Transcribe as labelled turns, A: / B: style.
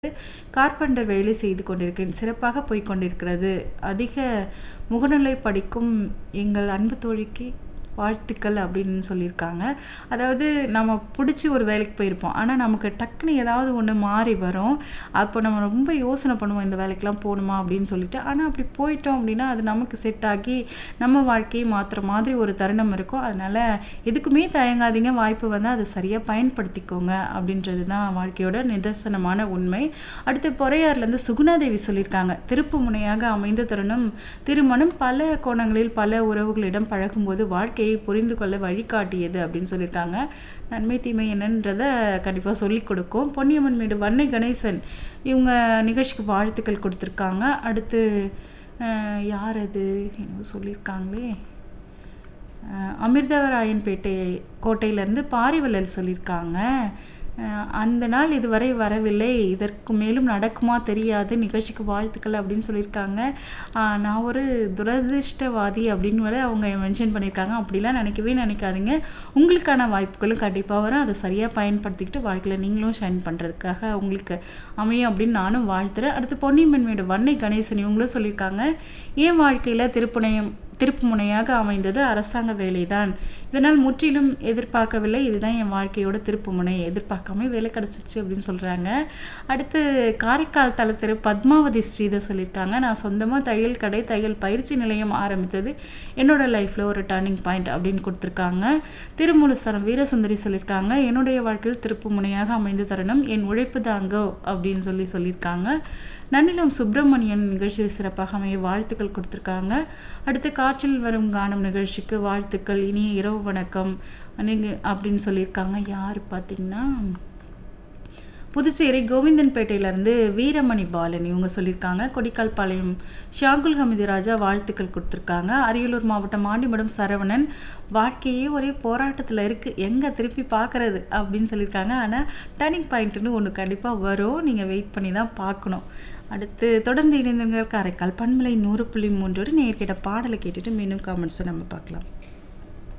A: carpenter வேலை செய்து கொண்டிருக்கிறேன் சிறப்பாக போய்க் கொண்டிருக்கிறது அதிக முகநூலை படிக்கும் எங்கள் அன்பு தோழிக்கு வாழ்த்துக்கள் அப்படின்னு சொல்லியிருக்காங்க அதாவது நம்ம பிடிச்சி ஒரு வேலைக்கு போயிருப்போம் ஆனால் நமக்கு டக்குன்னு ஏதாவது ஒன்று மாறி வரும் அப்போ நம்ம ரொம்ப யோசனை பண்ணுவோம் இந்த வேலைக்கெலாம் போகணுமா அப்படின்னு சொல்லிட்டு ஆனால் அப்படி போயிட்டோம் அப்படின்னா அது நமக்கு செட் ஆகி நம்ம வாழ்க்கையை மாற்றுற மாதிரி ஒரு தருணம் இருக்கும் அதனால் எதுக்குமே தயங்காதீங்க வாய்ப்பு வந்தால் அதை சரியாக பயன்படுத்திக்கோங்க அப்படின்றது தான் வாழ்க்கையோட நிதர்சனமான உண்மை அடுத்து பொறையார்லேருந்து சுகுணாதேவி சொல்லியிருக்காங்க திருப்பு முனையாக அமைந்த தருணம் திருமணம் பல கோணங்களில் பல உறவுகளிடம் பழகும்போது வாழ்க்கையை புரிந்து கொள்ள வழிகாட்டியது அப்படின்னு சொல்லியிருக்காங்க நன்மை தீமை என்னன்றதை கண்டிப்பாக சொல்லிக் கொடுக்கும் பொன்னியம்மன் மீது வன்னை கணேசன் இவங்க நிகழ்ச்சிக்கு வாழ்த்துக்கள் கொடுத்துருக்காங்க அடுத்து அஹ், யார் அது என்னவோ சொல்லியிருக்காங்களே அஹ், அமிர்தவராயன்பேட்டை கோட்டையிலேருந்து பாரிவள்ளல் சொல்லியிருக்காங்க அஹ், அந்த நாள் இதுவரை வரவில்லை இதற்கு மேலும் நடக்குமா தெரியாது நிகழ்ச்சிக்கு வாழ்த்துக்கள் அப்படின்னு சொல்லியிருக்காங்க அஹ், நான் ஒரு துரதிர்ஷ்டவாதி அப்படின்னு வரை அவங்க மென்ஷன் பண்ணியிருக்காங்க அப்படிலாம் நினைக்கவே நினைக்காதீங்க உங்களுக்கான வாய்ப்புகளும் கண்டிப்பாக வரும் அதை சரியாக பயன்படுத்திக்கிட்டு வாழ்க்கையில் நீங்களும் ஷைன் பண்ணுறதுக்காக உங்களுக்கு அமையும் அப்படின்னு நானும் வாழ்த்துறேன் அடுத்து பொன்னியம்மன் வீடு வன்னை கணேசன் இவங்களும் சொல்லியிருக்காங்க என் வாழ்க்கையில் திருப்புனையம் திருப்புமுனையாக அமைந்தது அரசாங்க வேலைதான் இதனால் முற்றிலும் எதிர்பார்க்கவில்லை இதுதான் என் வாழ்க்கையோட திருப்புமுனை எதிர்பார்க்காம வேலை கிடச்சிச்சு அப்படின்னு சொல்கிறாங்க அடுத்து காரைக்கால் தளத்திரு பத்மாவதி ஸ்ரீதர் சொல்லியிருக்காங்க நான் சொந்தமாக தையல் கடை தையல் பயிற்சி நிலையம் ஆரம்பித்தது என்னோட லைஃப்பில் ஒரு டர்னிங் பாயிண்ட் அப்படின்னு கொடுத்துருக்காங்க திருமூலஸ்தரம் வீரசுந்தரி சொல்லியிருக்காங்க என்னுடைய வாழ்க்கையில் திருப்புமுனையாக அமைந்த தருணம் என் உழைப்பு தாங்கோ அப்படின்னு சொல்லி சொல்லியிருக்காங்க நன்னிலம் சுப்பிரமணியன் நிகழ்ச்சி சிறப்பாக அமைய வாழ்த்துக்கள் கொடுத்துருக்காங்க அடுத்து காற்றில் வரும் கானம் நிகழ்ச்சிக்கு வாழ்த்துக்கள் இனிய இரவு வணக்கம் நீங்கள் அப்படின்னு சொல்லியிருக்காங்க யார் பார்த்தீங்கன்னா புதுச்சேரி கோவிந்தன்பேட்டையிலேருந்து வீரமணி பாலன் இவங்க சொல்லியிருக்காங்க கொடிக்கால் பாளையம் ஷாகுல் ஹமீது ராஜா வாழ்த்துக்கள் கொடுத்துருக்காங்க அரியலூர் மாவட்டம் ஆண்டிமடம் சரவணன் வாழ்க்கையே ஒரே போராட்டத்தில் இருக்குது எங்கே திருப்பி பார்க்குறது அப்படின்னு சொல்லியிருக்காங்க ஆனால் டர்னிங் பாயிண்ட்னு ஒன்று கண்டிப்பாக வரும் நீங்கள் வெயிட் பண்ணி தான் பார்க்கணும் அடுத்து தொடர்ந்து இணைந்தவர்கள் காரைக்கால் பண்பலை நூறு புள்ளி மூன்றோடு நேர்கிட்ட பாடலை கேட்டுட்டு மீண்டும் காமெண்ட்ஸை நம்ம பார்க்கலாம்